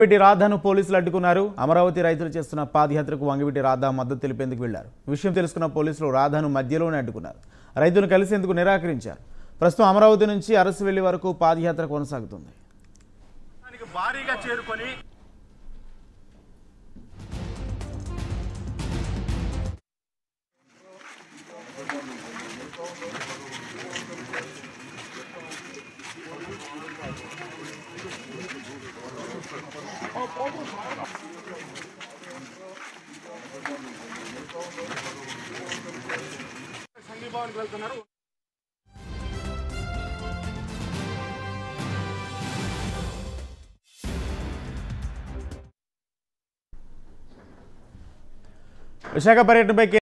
వంగివిటి రాధాను పోలీసులు అడ్డుకున్నారు అమరావతి రైతులు చేస్తున్న పాదయాత్రకు వంగివిటి రాధా మద్దతు తెలిపేందుకు వెళ్లారు విషయం తెలుసుకున్న పోలీసులు రాధాను మధ్యలోనే అడ్డుకున్నారు రైతును కలిసేందుకు నిరాకరించారు ప్రస్తుతం అమరావతి నుంచి అరసువెల్లి వరకు పాదయాత్ర కొనసాగుతుంది దానికి భారీగా చేరుకొని సంఘీభావానికి వెళ్తున్నారు విశాఖ పర్యటనపై